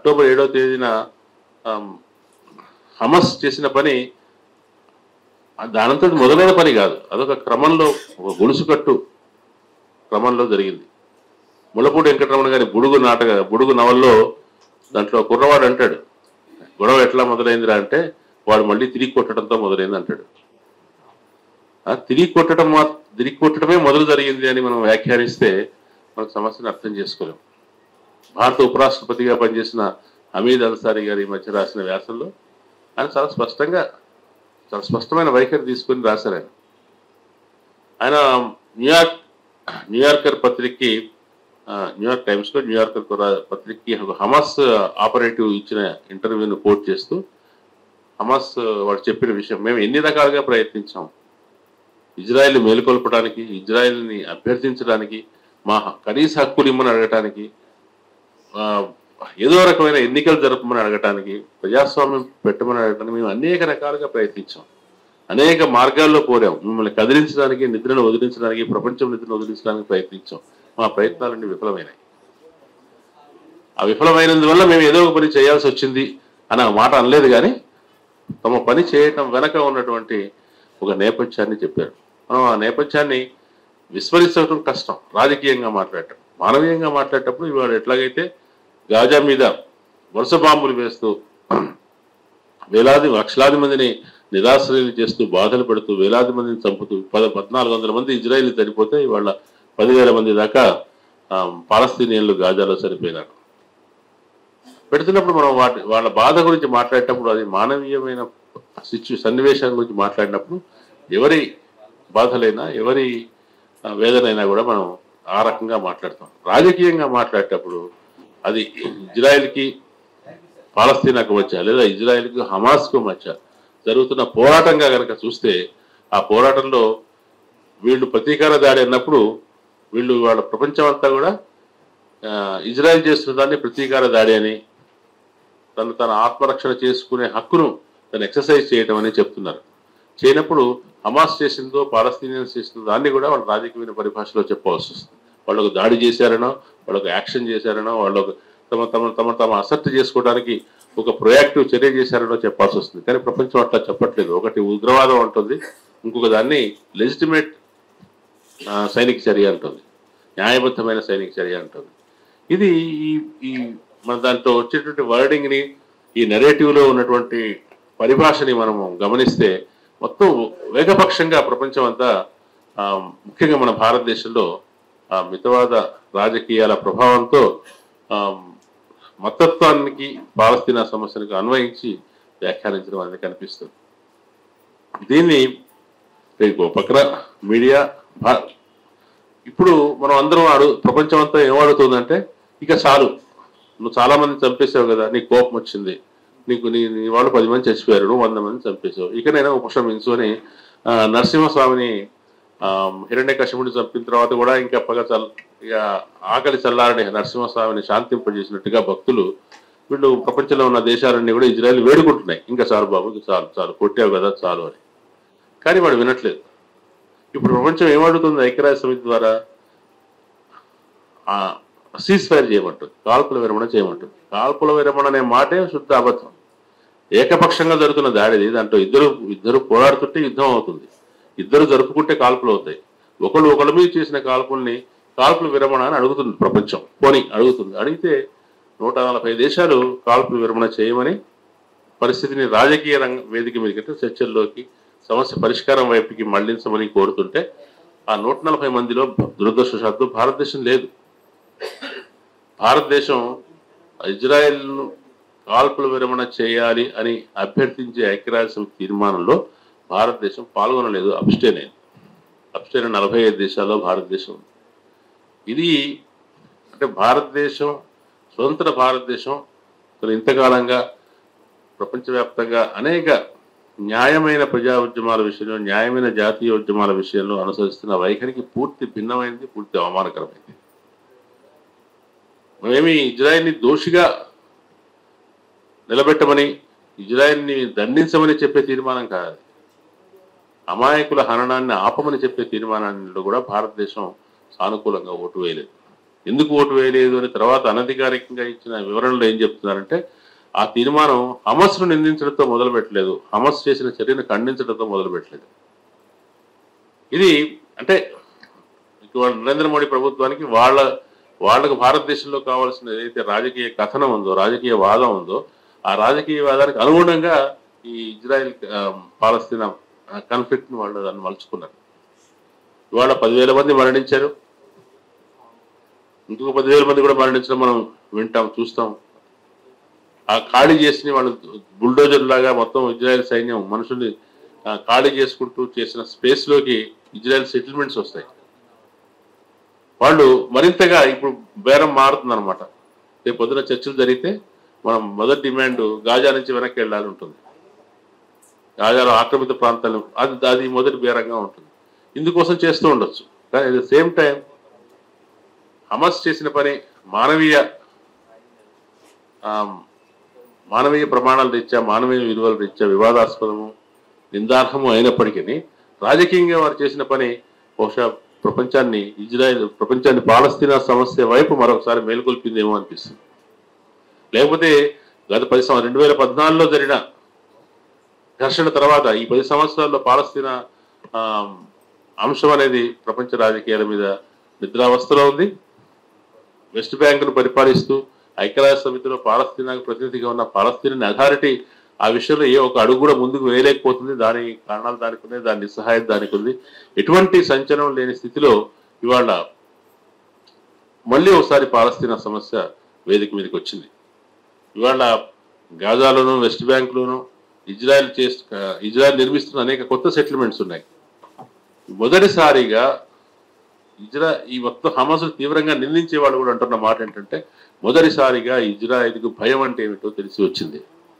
October ఏడవ తేదీన ఆమ్, Hamas చేసిన పని దానంతటి మొదలైన పని కాదు అదొక క్రమంలో ఒక గొలుసు కట్టు క్రమంలో జరిగింది ముళ్ళపూడి వెంకటరమణ గారి బుడుగు నాటక బుడుగు నవల్లో దాంట్లో కుర్రవాడు అంటాడు గొడవ ఎట్లా మొదలైందిరా అంటే వాడు మళ్ళీ తిరిగి కొట్టడంతో మొదలైంది అంటాడు ఆ తిరిగి కొట్టడం మా తిరిగి కొట్టడమే మొదలు జరిగింది అని మనం వ్యాఖ్యానిస్తే మనకు సమస్యను అర్థం చేసుకోలేం భారత ఉపరాష్ట్రపతిగా పనిచేసిన హమీద్ అన్సారీ గారి ఈ మధ్య రాసిన వ్యాసంలో ఆయన చాలా స్పష్టంగా చాలా స్పష్టమైన వైఖరి తీసుకొని రాశారు ఆయన ఆయన న్యూయార్క్ న్యూయార్కర్ పత్రికకి ఆ, న్యూయార్క్ టైమ్స్లో న్యూయార్కర్ కూడా- పత్రికకి ఒక హమాస్ ఆపరేటివ్ ఇచ్చిన ఇంటర్వ్యూను కోట్ చేస్తూ హమాస్ వాడు చెప్పిన విషయం మేము ఎన్ని రకాలుగా ప్రయత్నించాం ఇజ్రాయెల్ మేలుకొల్పడానికి ఇజ్రాయెల్ని అభ్యర్థించడానికి మా హ- కనీస హక్కులు ఇమ్మని అడగటానికి ఆ, ఏదో రకమైన ఎన్నికలు జరపమని అడగటానికి ప్రజాస్వామ్యం పెట్టమని అడగటానికి మేము అనేక రకాలుగా ప్రయత్నించాం అనేక మార్గాల్లో కోరాం మిమ్మల్ని కదిలించడానికి నిద్రను వదిలించడానికి ప్రపంచం నిద్రను వదిలించడానికి ప్రయత్నించాం మా ప్రయత్నాలన్నీ విఫలమైనాయి ఆ విఫలమైనందువల్ల మేము ఏదో ఒక పని చేయాల్సి వచ్చింది అన్న మాట అనలేదు కానీ తమ పని చేయటం వెనక ఉన్నటువంటి ఒక నేపథ్యాన్ని చెప్పారు మనం ఆ నేపథ్యాన్ని విస్మరించడం కష్టం రాజకీయంగా మాట్లాడటం మానవీయంగా మాట్లాడేటప్పుడు ఇవాళ ఎట్లాగైతే గాజా మీద వరుస బాంబులు వేస్తూ వేలాది లక్షలాది మందిని నిరాశ్రయులు చేస్తూ బాధలు పెడుతూ వేలాది మందిని చంపుతూ పద పద్నాలుగు వందల మంది ఇజ్రాయిల్ చనిపోతే ఇవాళ పదివేల మంది దాకా ఆ, పాలస్తీనియన్లు గాజాలో చనిపోయినారు పెడుతున్నప్పుడు మనం వాటి వాళ్ళ బాధ గురించి మాట్లాడేటప్పుడు అది మానవీయమైన సిచ్యు సన్నివేశం గురించి మాట్లాడినప్పుడు ఎవరి బాధలైనా ఎవరి ఆ, వేదనైనా కూడా మనం ఆ రకంగా మాట్లాడతాం రాజకీయంగా మాట్లాడేటప్పుడు అది ఇజ్రాయెల్కి పాలస్తీనాకు మధ్య లేదా ఇజ్రాయెల్కి హమాస్కు మధ్య జరుగుతున్న పోరాటంగా కనుక చూస్తే ఆ పోరాటంలో వీళ్ళు ప్రతీకార దాడి అన్నప్పుడు వీళ్ళు వాళ్ళ ప్రపంచం అంతా కూడా ఆ, ఇజ్రాయెల్ చేస్తున్న దాన్ని ప్రతీకార దాడి అని తను తన ఆత్మరక్షణ చేసుకునే హక్కును తను ఎక్సర్సైజ్ చేయటం అని చెప్తున్నారు చేయనప్పుడు హమాస్ చేసిందో పాలస్తీనియన్స్ చేసిందో దాన్ని కూడా వాళ్ళ రాజకీయమైన పరిభాషలో చెప్పవలసి వస్తుంది వాళ్ళకు దాడి చేశారనో వాళ్ళకు యాక్షన్ చేశారనో వాళ్ళకు తమ తమ తమ తమ అసెప్ట్ చేసుకోవడానికి ఒక ప్రొయాక్టివ్ చర్య చేశారనో చెప్పాల్సి వస్తుంది కానీ ప్రపంచం అట్లా చెప్పట్లేదు ఒకటి ఉగ్రవాదం అంటుంది ఇంకొక దాన్ని లెజిటిమేట్ సైనిక చర్య అంటుంది న్యాయబద్ధమైన సైనిక చర్య అంటుంది ఇది ఈ ఈ మన దాంట్లో వచ్చేటువంటి వర్డింగ్ని ఈ నెరేటివ్లో ఉన్నటువంటి పరిభాషని మనము గమనిస్తే మొత్తం వేగపక్షంగా ప్రపంచం అంతా ఆ, ముఖ్యంగా మన భారతదేశంలో ఆ మితవాద రాజకీయాల ప్రభావంతో ఆ, మతత్వానికి పాలస్తీనా సమస్యలకు అన్వయించి వ్యాఖ్యానించడం అనేది కనిపిస్తుంది దీన్ని రేపు పక్కన మీడియా భా- ఇప్పుడు మనం అందరం అడు ప్రపంచం అంతా ఏం అడుగుతుందంటే ఇక చాలు నువ్వు చాలా మంది చంపేసావు కదా నీకు కోపం వచ్చింది నీకు నీ నీ వాళ్ళు పది మంది చచ్చిపోయారు నువ్వు వంద మంది చంపేశావు ఇకనైనా ఉపశమించు అని ఆ, నరసింహస్వామిని హిరణ్య కశ్యపుడిని చంపిన తర్వాత కూడా ఇంకా పగ చల్ ఇక ఆకలి చల్లారని నరసింహస్వామిని శాంతింపజేసినట్టుగా భక్తులు వీళ్ళు ప్రపంచంలో ఉన్న దేశాలన్నీ కూడా ఇజ్రాయెల్ వేడుకుంటున్నాయి ఇంకా చాలు బాబు ఇంకా చాలు చాలు కొట్టావు కదా చాలు అని కానీ వాడు వినట్లేదు ఇప్పుడు ప్రపంచం ఏమడుగుతుంది ఐక్యరాజ్య సమితి ద్వారా సీజ్ ఫైర్ చేయమంటుంది కాల్పుల విరమణ చేయమంటుంది కాల్పుల విరమణ అనే మాటే శుద్ధ అబద్ధం ఏకపక్షంగా జరుగుతున్న దాడిది దాంట్లో ఇద్దరు ఇద్దరు పోరాడుతుంటే యుద్ధం అవుతుంది ఇద్దరు జరుపుకుంటే కాల్పులు అవుతాయి ఒకళ్ళు ఒకళ్ళ మీద చేసిన కాల్పుల్ని కాల్పుల విరమణ అని అడుగుతుంది ప్రపంచం పోని అడుగుతుంది అడిగితే నూట నలభై దేశాలు కాల్పుల విరమణ చేయమని పరిస్థితిని రాజకీయ రంగ వేదిక మీదకి చర్చల్లోకి సమస్య పరిష్కారం వైపుకి మళ్లించమని కోరుతుంటే ఆ నూట నలభై మందిలో దురదృష్టవశాత్తు భారతదేశం లేదు భారతదేశం ఇజ్రాయెల్ కాల్పుల విరమణ చేయాలి అని అభ్యర్థించే ఐక్యరాజ్య సమితి తీర్మానంలో భారతదేశం పాల్గొనలేదు అబ్స్టేన్ అయింది అబ్స్టేన్ నలభై ఐదు దేశాల్లో భారతదేశం ఉంది. ఇది అంటే భారతదేశం స్వతంత్ర భారతదేశం అసలు ఇంతకాలంగా ప్రపంచవ్యాప్తంగా అనేక న్యాయమైన ప్రజా ఉద్యమాల విషయంలో న్యాయమైన జాతీయ ఉద్యమాల విషయంలో అనుసరిస్తున్న వైఖరికి పూర్తి భిన్నమైనది పూర్తి అవమానకరమైంది మేమేమి ఇజ్రాయెల్ని దోషిగా నిలబెట్టమని ఇజ్రాయెల్ని దండించమని చెప్పే తీర్మానం కాదు అమాయకుల హననాన్ని ఆపమని చెప్పే తీర్మానాల్లో కూడా భారతదేశం సానుకూలంగా ఓటు వేయలేదు ఎందుకు ఓటు వేయలేదు అని తర్వాత అనధికారికంగా ఇచ్చిన వివరణలో ఏం చెప్తున్నారంటే ఆ తీర్మానం హమస్ను నిందించడంతో మొదలు పెట్టలేదు హమస్ చేసిన చర్యను ఖండించడంతో మొదలు పెట్టలేదు ఇది అంటే ఇవాళ నరేంద్ర మోడీ ప్రభుత్వానికి వాళ్ళ వాళ్ళకు భారతదేశంలో కావాల్సిన ఏదైతే రాజకీయ కథనం ఉందో రాజకీయ వాదం ఉందో ఆ రాజకీయ వాదానికి అనుగుణంగా ఈ ఇజ్రాయెల్ ఆ, పాలస్తీనా కాన్ఫ్లిక్ట్ ని వాళ్ళు దాన్ని మలుచుకున్నారు ఇవాళ పదివేల మంది మరణించారు ఇంకొక పదివేల మంది కూడా మరణించడం మనం వింటాం చూస్తాం ఆ ఖాళీ చేసిన వాళ్ళు బుల్డోజర్ లాగా మొత్తం ఇజ్రాయెల్ సైన్యం మనుషుల్ని ఆ, ఖాళీ చేసుకుంటూ చేసిన స్పేస్ లోకి ఇజ్రాయెల్ సెటిల్మెంట్స్ వస్తాయి వాళ్ళు మరింతగా ఇప్పుడు బేరం మారుతుంది అనమాట రేపు పొద్దున చర్చలు జరిగితే మనం మొదటి డిమాండ్ గాజా నుంచి వెనక్కి వెళ్ళాలి ఉంటుంది గాజాలో ఆక్రమిత ప్రాంతాలు అది అది మొదటి బేరంగా ఉంటుంది ఇందుకోసం చేస్తూ ఉండొచ్చు కానీ at the same time Hamas చేసిన పని మానవీయ ఆమ్, మానవీయ ప్రమాణాల రీత్యా మానవీయ విలువల రీత్యా వివాదాస్పదము నిందార్హము అయినప్పటికీ రాజకీయంగా వారు చేసిన పని బహుశా ప్రపంచాన్ని ఇజ్రాయెల్ ప్రపంచాన్ని పాలస్తీనా సమస్య వైపు మరొకసారి మేలుకొల్పిందేమో అనిపిస్తుంది లేకపోతే గత పది సంవత్సరం రెండు వేల పద్నాలుగులో జరిగిన ఘర్షణ తర్వాత ఈ పది సంవత్సరాల్లో పాలస్తీనా ఆ, అంశం అనేది ప్రపంచ రాజకీయాల మీద నిద్రావస్థలో ఉంది వెస్ట్ బ్యాంకును పరిపాలిస్తూ ఐక్యరాజ్య సమితిలో పాలస్తీనాకు ప్రతినిధిగా ఉన్న పాలస్తీన్ అథారిటీ ఆ విషయంలో ఏ ఒక అడుగు కూడా ముందుకు వేయలేకపోతుంది దాని కారణాలు దానికి ఉన్నాయి దాని నిస్సహాయం దానికి ఉంది ఎటువంటి సంచలనం లేని స్థితిలో ఇవాళ మళ్ళీ ఒకసారి పాలస్తీనా సమస్య వేదిక మీదకి వచ్చింది ఇవాళ గాజాలోను వెస్ట్ బ్యాంక్లోను ఇజ్రాయెల్ చేస్ ఇజ్రాయెల్ నిర్మిస్తున్న అనేక కొత్త సెటిల్మెంట్స్ ఉన్నాయి మొదటిసారిగా ఇజ్రా ఈ మొత్తం హమాస్ తీవ్రంగా నిందించే వాళ్ళు కూడా అంటున్న మాట ఏంటంటే మొదటిసారిగా ఇజ్రాయెల్కు భయం అంటే ఏమిటో తెలిసి వచ్చింది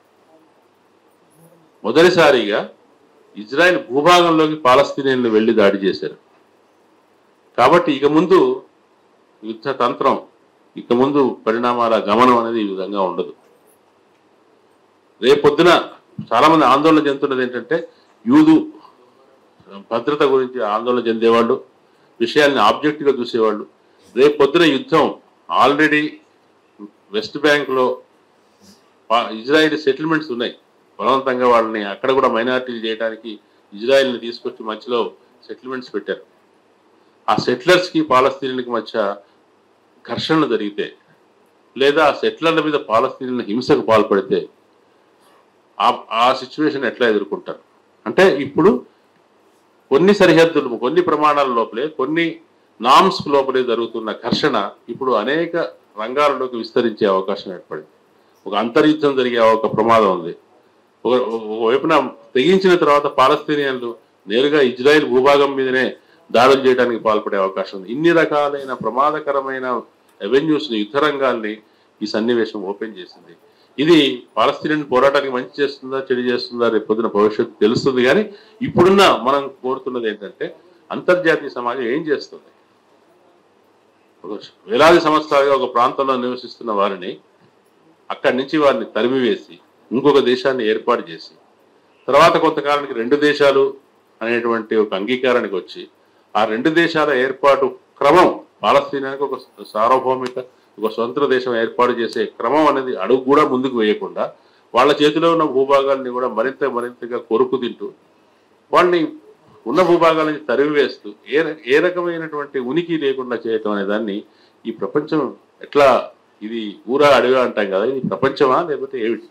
మొదటిసారిగా ఇజ్రాయెల్ భూభాగంలోకి పాలస్తీనియన్లు వెళ్లి దాడి చేశారు కాబట్టి ఇక ముందు యుద్ధ తంత్రం ఇక ముందు పరిణామాల గమనం అనేది ఈ విధంగా ఉండదు రేపొద్దున చాలా మంది ఆందోళన చెందుతున్నది ఏంటంటే యూదు భద్రత గురించి ఆందోళన చెందేవాళ్ళు విషయాన్ని ఆబ్జెక్టివ్గా చూసేవాళ్ళు రేపు పొద్దున యుద్ధం ఆల్రెడీ వెస్ట్ బ్యాంక్లో పా- ఇజ్రాయిల్ సెటిల్మెంట్స్ ఉన్నాయి బలవంతంగా వాళ్ళని అక్కడ కూడా మైనారిటీలు చేయడానికి ఇజ్రాయెల్ని తీసుకొచ్చి మధ్యలో సెటిల్మెంట్స్ పెట్టారు ఆ సెటిలర్స్కి పాలస్తీన్లకి మధ్య ఘర్షణలు జరిగితే లేదా ఆ సెటిలర్ల మీద పాలస్తీన్ల హింసకు పాల్పడితే ఆ ఆ సిచ్యువేషన్ ఎట్లా ఎదుర్కొంటారు అంటే ఇప్పుడు కొన్ని సరిహద్దులు కొన్ని ప్రమాణాల లోపలే కొన్ని నామ్స్ లోపలే జరుగుతున్న ఘర్షణ ఇప్పుడు అనేక రంగాలలోకి విస్తరించే అవకాశం ఏర్పడింది ఒక అంతర్యుద్ధం జరిగే ఒక ప్రమాదం ఉంది ఒక ఒక వైపున తెగించిన తర్వాత పాలస్తీనియన్లు నేరుగా ఇజ్రాయెల్ భూభాగం మీదనే దాడులు చేయడానికి పాల్పడే అవకాశం ఉంది ఇన్ని రకాలైన ప్రమాదకరమైన అవెన్యూస్ యుద్ధ రంగాల్ని ఈ సన్నివేశం ఓపెన్ చేసింది ఇది పాలస్తీనియన్ పోరాటానికి మంచి చేస్తుందా చెడు చేస్తుందా రేపు పొద్దున భవిష్యత్తు తెలుస్తుంది కానీ ఇప్పుడున్న మనం కోరుతున్నది ఏంటంటే అంతర్జాతీయ సమాజం ఏం చేస్తుంది ఒక వేలాది సంవత్సరాలుగా ఒక ప్రాంతంలో నివసిస్తున్న వారిని అక్కడి నుంచి వారిని తరిమివేసి ఇంకొక దేశాన్ని ఏర్పాటు చేసి తర్వాత కొంతకాలానికి రెండు దేశాలు అనేటువంటి ఒక అంగీకారానికి వచ్చి ఆ రెండు దేశాల ఏర్పాటు క్రమం పాలస్తీనానికి ఒక సార్వభౌమిక ఒక స్వతంత్ర దేశం ఏర్పాటు చేసే క్రమం అనేది అడుగు కూడా ముందుకు వేయకుండా వాళ్ళ చేతిలో ఉన్న భూభాగాల్ని కూడా మరింత మరింతగా కొరుకు తింటూ వాళ్ళని ఉన్న భూభాగాలని తరిమి వేస్తూ ఏ ర- ఏ రకమైనటువంటి ఉనికి లేకుండా చేయటం అనే దాన్ని ఈ ప్రపంచం ఎట్లా ఇది ఊరా అడవి అంటాం కదా ఇది ప్రపంచమా లేకపోతే ఏమిటి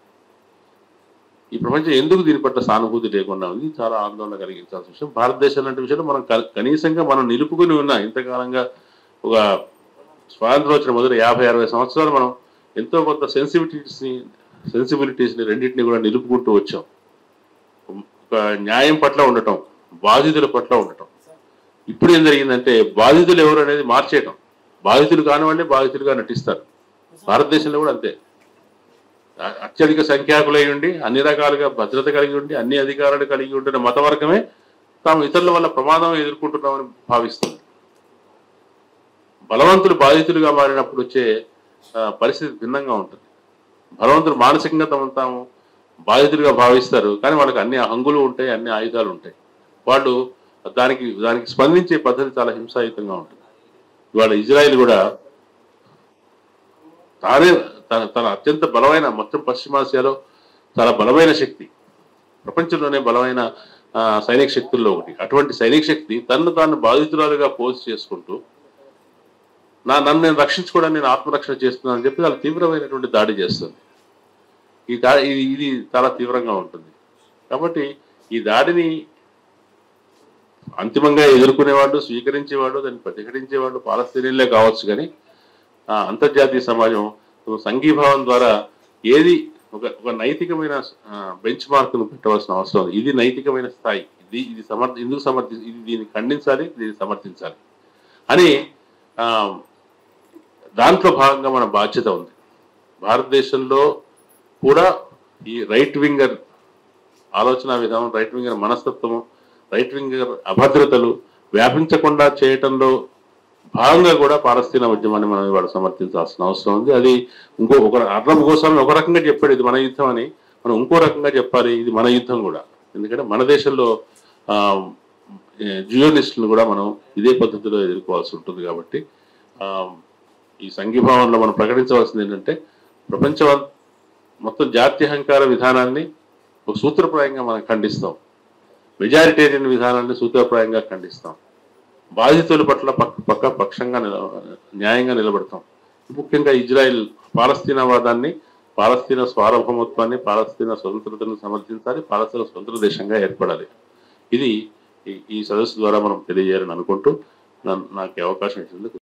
ఈ ప్రపంచం ఎందుకు దీని పట్ల సానుభూతి లేకుండా ఉంది ఇది చాలా ఆందోళన కలిగించాల్సిన విషయం భారతదేశం లాంటి విషయంలో మనం క- కనీసంగా మనం నిలుపుకుని ఉన్నాం ఇంతకాలంగా ఒక స్వాతంత్రం వచ్చిన మొదటి యాభై అరవై సంవత్సరాలు మనం ఎంతో కొంత సెన్సిటివిటీస్ని సెన్సిబిలిటీస్ని రెండింటిని కూడా నిలుపుకుంటూ వచ్చాం ఒక న్యాయం పట్ల ఉండటం బాధితుల పట్ల ఉండటం ఇప్పుడు ఏం జరిగిందంటే బాధితులు ఎవరు అనేది మార్చేయటం బాధితులు కాని వాళ్ళే బాధితులుగా నటిస్తారు భారతదేశంలో కూడా అంతే అ- అత్యధిక సంఖ్యాకులై ఉండి అన్ని రకాలుగా భద్రత కలిగి ఉండి అన్ని అధికారాలు కలిగి ఉంటున్న మత వర్గమే తాము ఇతరుల వల్ల ప్రమాదం ఎదుర్కొంటున్నామని భావిస్తుంది బలవంతులు బాధితులుగా మారినప్పుడు వచ్చే ఆ, పరిస్థితి భిన్నంగా ఉంటుంది బలవంతులు మానసికంగా తమను తాము బాధితులుగా భావిస్తారు కానీ వాళ్ళకి అన్ని హంగులు ఉంటాయి అన్ని ఆయుధాలు ఉంటాయి వాళ్ళు దానికి దానికి స్పందించే పద్ధతి చాలా హింసాయుతంగా ఉంటుంది ఇవాళ ఇజ్రాయెల్ కూడా తానే తన తన అత్యంత బలమైన మొత్తం పశ్చిమాసియాలో చాలా బలమైన శక్తి ప్రపంచంలోనే బలమైన ఆ, సైనిక శక్తుల్లో ఒకటి అటువంటి సైనిక శక్తి తన్ను తాను బాధితురాలుగా పోస్ట్ చేసుకుంటూ నా నన్ను నేను రక్షించుకోవడానికి నేను ఆత్మరక్షణ చేస్తున్నానని చెప్పి చాలా తీవ్రమైనటువంటి దాడి చేస్తుంది ఈ దా ఇది ఇది చాలా తీవ్రంగా ఉంటుంది కాబట్టి ఈ దాడిని అంతిమంగా ఎదుర్కొనేవాళ్ళు స్వీకరించేవాళ్ళు దాన్ని ప్రతిఘటించేవాళ్ళు పాలస్తీనియన్లే కావచ్చు కానీ ఆ అంతర్జాతీయ సమాజం సంఘీభావం ద్వారా ఏది ఒక ఒక నైతికమైన బెంచ్ మార్క్ను పెట్టవలసిన అవసరం ఉంది ఇది నైతికమైన స్థాయి ఇది ఇది సమర్థ ఎందుకు సమర్థి ఇది దీన్ని ఖండించాలి దీన్ని సమర్థించాలి అని ఆ, దాంట్లో భాగంగా మన బాధ్యత ఉంది భారతదేశంలో కూడా ఈ రైట్ వింగర్ ఆలోచన విధానం రైట్ వింగర్ మనస్తత్వము రైట్ వింగర్ అభద్రతలు వ్యాపించకుండా చేయటంలో భాగంగా కూడా పాలస్తీనా ఉద్యమాన్ని మనం ఇవాళ సమర్థించాల్సిన అవసరం ఉంది అది ఇంకో ఒక అర్ణబ్ గోస్వామి ఒక రకంగా చెప్పాడు ఇది మన యుద్ధం అని మనం ఇంకో రకంగా చెప్పాలి ఇది మన యుద్ధం కూడా ఎందుకంటే మన దేశంలో జియోనిస్టులను కూడా మనం ఇదే పద్ధతిలో ఎదుర్కోవాల్సి ఉంటుంది కాబట్టి ఆ, ఈ సంఘీభావంలో మనం ప్రకటించవలసింది ఏంటంటే ప్రపంచం మొత్తం జాత్యహంకార విధానాన్ని ఒక సూత్రప్రాయంగా మనం ఖండిస్తాం మెజారిటేరియన్ విధానాన్ని సూత్రప్రాయంగా ఖండిస్తాం బాధితుల పట్ల పక్క పక్క పక్షంగా నిల న్యాయంగా నిలబడతాం ముఖ్యంగా ఇజ్రాయెల్ పాలస్తీనావాదాన్ని పాలస్తీనా స్వార్భమత్వాన్ని పాలస్తీనా స్వతంత్రతను సమర్థించాలి పాలస్తీనా స్వతంత్ర దేశంగా ఏర్పడాలి ఇది ఈ- ఈ సదస్సు ద్వారా మనం తెలియజేయాలని అనుకుంటూ నా- నాకు ఈ అవకాశం ఇచ్చినందుకు